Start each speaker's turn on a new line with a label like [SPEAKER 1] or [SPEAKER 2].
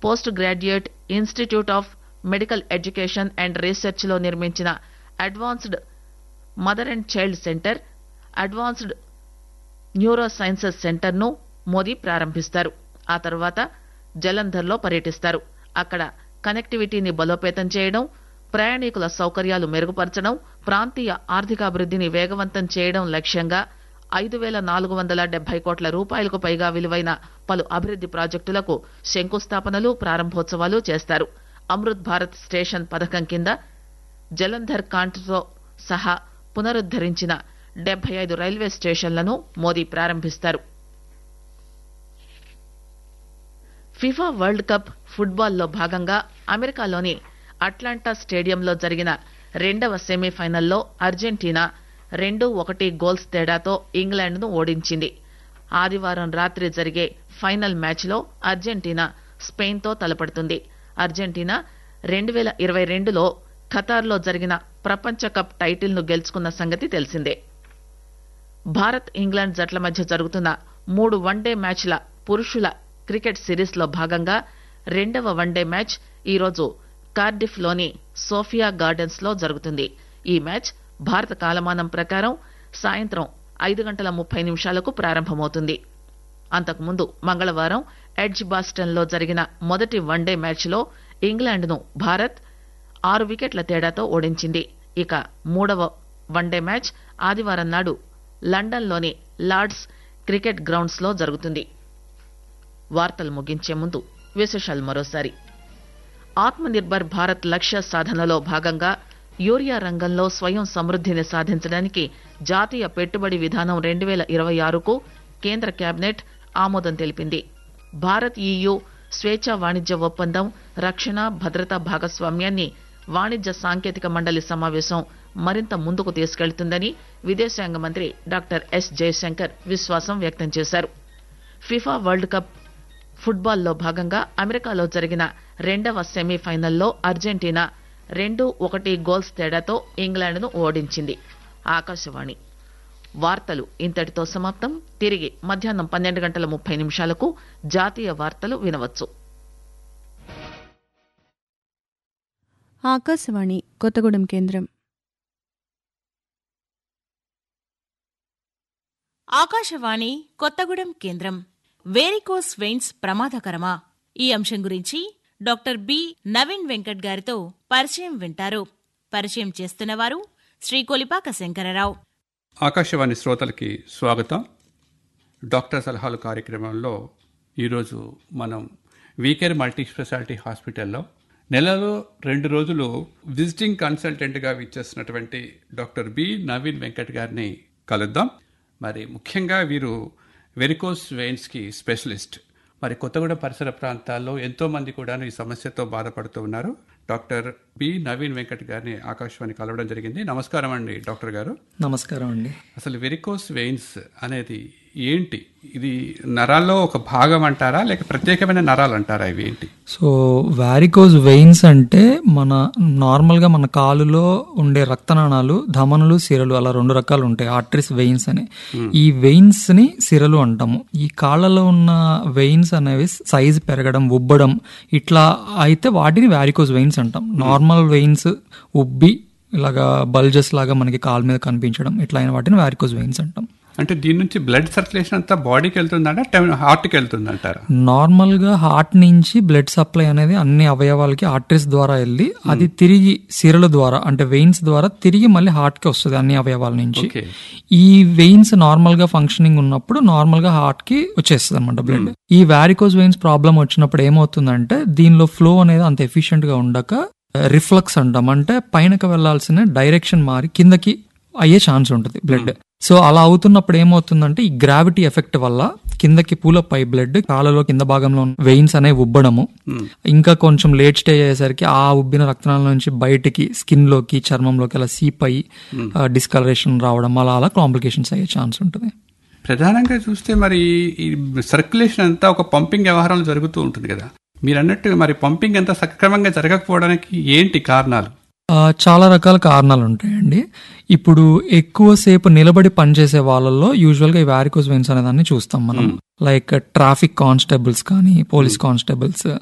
[SPEAKER 1] post graduate institute of medical education and research లో నిర్మించిన advanced mother and child centre advanced neuro sciences centre ను మోదీ ప్రారంభిస్తారు ఆ తర్వాత జలంధర్ లో పర్యటిస్తారు అక్కడ కనెక్టివిటీని బలోపేతం చేయడం ప్రయాణికుల సౌకర్యాలు మెరుగుపరచడం ప్రాంతీయ ఆర్థికాభివృద్దిని వేగవంతం చేయడం లక్ష్యంగా ఐదు పేల నాలుగు వందల డెబ్బై కోట్ల రూపాయలకు పైగా విలువైన పలు అభివృద్ది ప్రాజెక్టులకు శంకుస్థాపనలు ప్రారంభోత్సవాలు చేస్తారు అమృత్ భారత్ స్టేషన్ పథకం కింద జలంధర్ కాంట్తో సహా పునరుద్దరించిన డెబ్బై ఐదు రైల్వే స్టేషన్లను మోదీ ప్రారంభిస్తారు ఫిఫా వరల్డ్ కప్ ఫుట్బాల్లో భాగంగా అమెరికాలోని అట్లాంటా స్టేడియంలో జరిగిన రెండవ సెమీఫైనల్లో అర్జెంటీనా రెండు ఒకటి గోల్స్ తేడాతో ఇంగ్లాండ్ ను ఓడించింది ఆదివారం రాత్రి జరిగే ఫైనల్ మ్యాచ్లో అర్జెంటీనా స్పెయిన్ తో తలపడుతుంది అర్జెంటీనా రెండు పేల ఇరవై రెండులో ఖతార్లో జరిగిన ప్రపంచ కప్ టైటిల్ ను గెలుచుకున్న సంగతి తెలిసిందే భారత్ ఇంగ్లాండ్ జట్ల మధ్య జరుగుతున్న మూడు వన్డే మ్యాచ్ల పురుషుల క్రికెట్ సిరీస్ లో భాగంగా రెండవ వన్డే మ్యాచ్ ఈరోజు కార్డిఫ్ లోని సోఫియా గార్డెన్స్ లో జరుగుతుంది ఈ మ్యాచ్ భారత కాలమానం ప్రకారం సాయంత్రం ఐదు గంటల ముప్పై నిమిషాలకు ప్రారంభమవుతుంది అంతకుముందు మంగళవారం ఎడ్జ్ బాస్టన్ లో జరిగిన మొదటి వన్డే మ్యాచ్ లో ఇంగ్లాండ్ ను భారత్ ఆరు వికెట్ల తేడాతో ఓడించింది ఇక మూడవ వన్డే మ్యాచ్ ఆదివారం నాడు లండన్ లోని లార్డ్స్ క్రికెట్ గ్రౌండ్స్ లో జరుగుతుంది వార్తలు ముగించే ముందు విశేషాలు మరోసారి ఆత్మ నిర్భర్ భారత్ లక్ష్య సాధనలో భాగంగా యూరియా రంగంలో స్వయం సమృద్దిని సాధించడానికి జాతీయ పెట్టుబడి విధానం రెండు పేల ఇరవై ఆరుకు కేంద్ర కేబినెట్ ఆమోదం తెలిపింది భారత్ ఈయూ స్వేచ్ఛా వాణిజ్య ఒప్పందం రక్షణ భద్రతా భాగస్వామ్యాన్ని వాణిజ్య సాంకేతిక మండలి సమావేశం మరింత ముందుకు తీసుకెళ్తుందని విదేశాంగ మంత్రి డాక్టర్ ఎస్ జయశంకర్ విశ్వాసం వ్యక్తం చేశారు ఫిఫా వరల్డ్ కప్ ఫుట్బాల్లో భాగంగా అమెరికాలో జరిగిన రెండవ సెమీఫైనల్లో అర్జెంటీనా రెండు ఒకటి గోల్స్ తేడాతో ఇంగ్లాండ్ ను ఓడించింది ఆకాశవాణి వార్తలు ఇంతటితో సమాప్తం తిరిగి మధ్యాహ్నం పన్నెండు గంటల ముప్పై నిమిషాలకు జాతీయ వార్తలు వినవచ్చు
[SPEAKER 2] ఆకాశవాణి కొత్తగూడెం కేంద్రం
[SPEAKER 3] ఆకాశవాణి కొత్తగూడెం కేంద్రం వేరికోస్ వెయిన్స్ ప్రమాదకరమా ఈ అంశం గురించి డాక్టర్ బి నవీన్ వెంకట్ గారితో పరిచయం వింటారు పరిచయం చేస్తున్నవారు శ్రీ కొలిపాక శంకరరావు
[SPEAKER 4] ఆకాశవాణి శ్రోతలకి స్వాగతం డాక్టర్ సలహాలు కార్యక్రమంలో ఈరోజు మనం వీకేర్ మల్టీ స్పెషాలిటీ హాస్పిటల్లో నెలలో రెండు రోజులు విజిటింగ్ కన్సల్టెంట్గా విచ్చేస్తున్నటువంటి డాక్టర్ బి నవీన్ వెంకట్ గారిని కలుద్దాం మరి ముఖ్యంగా వీరు వెరికోస్ వెయిన్స్కి స్పెషలిస్ట్ మరి కొత్తగూడెం పరిసర ప్రాంతాల్లో ఎంతో మంది కూడా ఈ సమస్యతో బాధపడుతూ ఉన్నారు డాక్టర్ బి నవీన్ వెంకట్ గారిని ఆకాశవాణి కలవడం జరిగింది నమస్కారం అండి డాక్టర్ గారు
[SPEAKER 5] నమస్కారం అండి
[SPEAKER 4] అసలు వెరికోస్ వెయిన్స్ అనేది ఏంటి ఇది నరాల్లో ఒక భాగం అంటారా లేక ప్రత్యేకమైన నరాలు అంటారా ఇవి ఏంటి
[SPEAKER 5] సో వారికోజ్ వెయిన్స్ అంటే మన నార్మల్గా మన కాలులో ఉండే రక్తనాళాలు ధమనులు సిరలు అలా రెండు రకాలు ఉంటాయి ఆర్టరీస్ వెయిన్స్ అని ఈ వెయిన్స్ ని సిరలు అంటాము ఈ కాళ్ళలో ఉన్న వెయిన్స్ అనేవి సైజ్ పెరగడం ఉబ్బడం ఇట్లా అయితే వాటిని వారికోజ్ వెయిన్స్ అంటాం నార్మల్ వెయిన్స్ ఉబ్బి ఇలాగా బల్జెస్ లాగా మనకి కాలు మీద కనిపించడం ఇట్లా అయిన వాటిని వారికోజ్ వెయిన్స్ అంటాం
[SPEAKER 4] అంటే దీని నుంచి బ్లడ్ సర్క్యులేషన్ అంతా బాడీకి వెళ్తుందంట హార్ట్కి వెళ్తుందంటారా
[SPEAKER 5] నార్మల్ గా హార్ట్ నుంచి బ్లడ్ సప్లై అనేది అన్ని అవయవాలకి ఆర్టరీస్ ద్వారా వెళ్ళి అది తిరిగి సిరల ద్వారా అంటే వెయిన్స్ ద్వారా తిరిగి మళ్ళీ హార్ట్ కి వస్తుంది అన్ని అవయవాల నుంచి
[SPEAKER 4] ఓకే
[SPEAKER 5] ఈ వెయిన్స్ నార్మల్ గా ఫంక్షనింగ్ ఉన్నప్పుడు నార్మల్ గా హార్ట్ కి వచ్చేస్తుంది అనమాట బ్లడ్ ఈ వారికోజ్ వెయిన్స్ ప్రాబ్లం వచ్చినప్పుడు ఏమవుతుందంటే దీనిలో ఫ్లో అనేది అంత ఎఫిషియెంట్ గా ఉండక రిఫ్లక్స్ అంటాం అంటే పైనకి వెళ్లాల్సిన డైరెక్షన్ మారి కిందకి అయ్యే ఛాన్స్ ఉంటుంది బ్లడ్ సో అలా అవుతున్నప్పుడు ఏమవుతుందంటే ఈ గ్రావిటీ ఎఫెక్ట్ వల్ల కిందకి పూలప్ అయి బ్లడ్ కాళ్ళలో కింద భాగంలో వెయిన్స్ అనేవి ఉబ్బడము ఇంకా కొంచెం లేట్ స్టేజ్ అయ్యేసరికి ఆ ఉబ్బిన రక్తనాళం నుంచి బయటికి స్కిన్ లోకి చర్మంలోకి అలా సీప్ అయ్యి డిస్కలరేషన్ రావడం అలా అలా కాంప్లికేషన్స్ అయ్యే ఛాన్స్ ఉంటుంది
[SPEAKER 4] ప్రధానంగా చూస్తే మరి ఈ సర్క్యులేషన్ అంతా ఒక పంపింగ్ వ్యవహారంలో జరుగుతూ ఉంటుంది కదా మీరు అన్నట్టు మరి పంపింగ్ అంతా సక్రమంగా జరగకపోవడానికి ఏంటి కారణాలు
[SPEAKER 5] ఆ, చాలా రకాల కారణాలు ఉంటాయండి ఇప్పుడు ఎక్కువసేపు నిలబడి పనిచేసే వాళ్ళల్లో యూజువల్ గా ఈ వారికోస్ వెయిన్స్ అనే దాన్ని చూస్తాం మనం లైక్ ట్రాఫిక్ కానిస్టేబుల్స్ కానీ పోలీస్ కానిస్టేబుల్స్